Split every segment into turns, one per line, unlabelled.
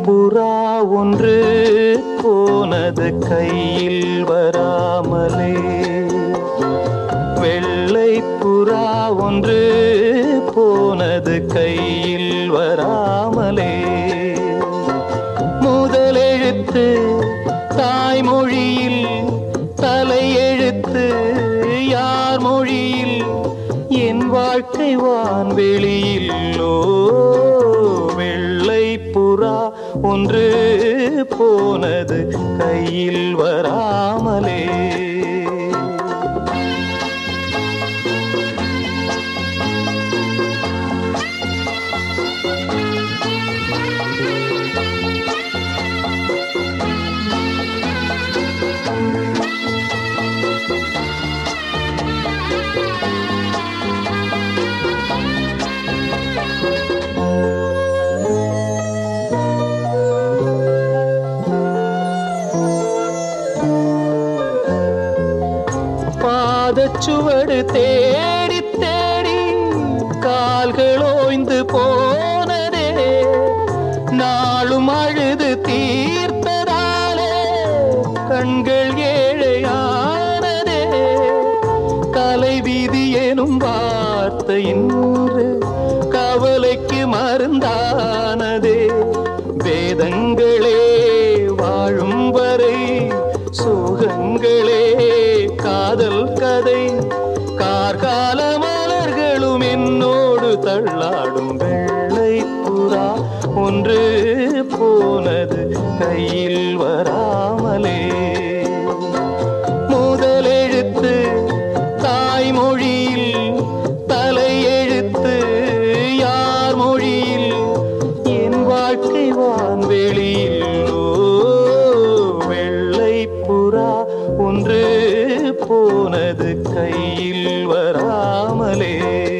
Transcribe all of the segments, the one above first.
புறா ஒன்று போனது கையில் வராமலே வெள்ளை புறா ஒன்று போனது கையில் வராமலே முதலெழுத்து தாய்மொழியில் தலையெழுத்து யார் மொழியில் என் வாழ்க்கை வான்வெளியில்லோ வெள்ளை புறா ஒன்று போனது கையில் வராமலே பாதச்சுவடு தேடி தேடி கால்கள் ஓய்ந்து போனதே நாளும் அழுது தீர்த்ததாலே கண்கள் ஏழையானதே தலைவிதி எனும் வார்த்தை இன்று கவலைக்கு மருந்தானதே வேதங்களே வாழும் வரை சோகங்களே காதல் கதை கார்கால மலர்களும் என்னோடு தள்ளாடும் வெள்ளை புறா ஒன்று போனது கையில் வராமலே முதலெழுத்து தாய்மொழியில் தலையெழுத்து யார் மொழியில் என் வாழ்க்கை வான்வெளியில்லோ வெள்ளை புறா ஒன்று போனது கையில் வராமலே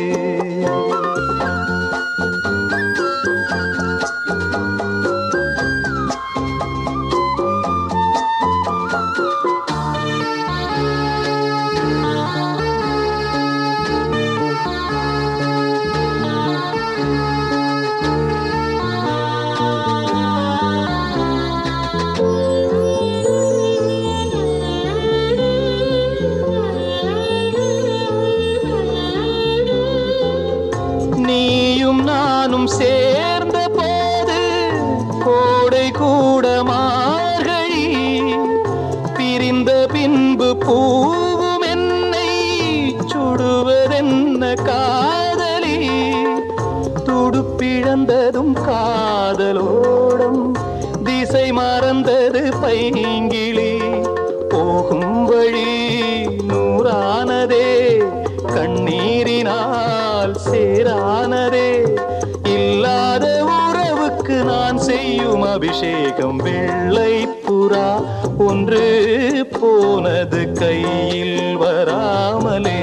நீயும் நானும் சேர்ந்த போது கோடை கூட மார்கழி பிரிந்த பின்பு பூவும் என்னை சுடுவதென்ன காதலி துடுப்பிழந்ததும் காதலோடம் திசை மறந்தது பைங்கிளி போகும் வழி நூறானதே கண்ணீரினால் சேரானதே இல்லாத உறவுக்கு நான் செய்யும் அபிஷேகம் வெள்ளை புறா ஒன்று போனது கையில் வராமலே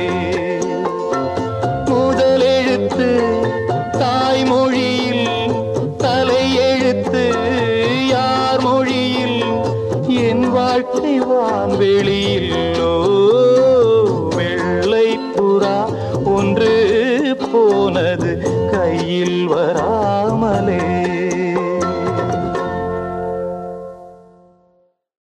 முதலெழுத்து தாய்மொழியில் தலையெழுத்து யார் மொழியில் என் வாழ்க்கை வான்வெளியில்லோ வெள்ளை புறா ஒன்று போனது கையில் வராமலே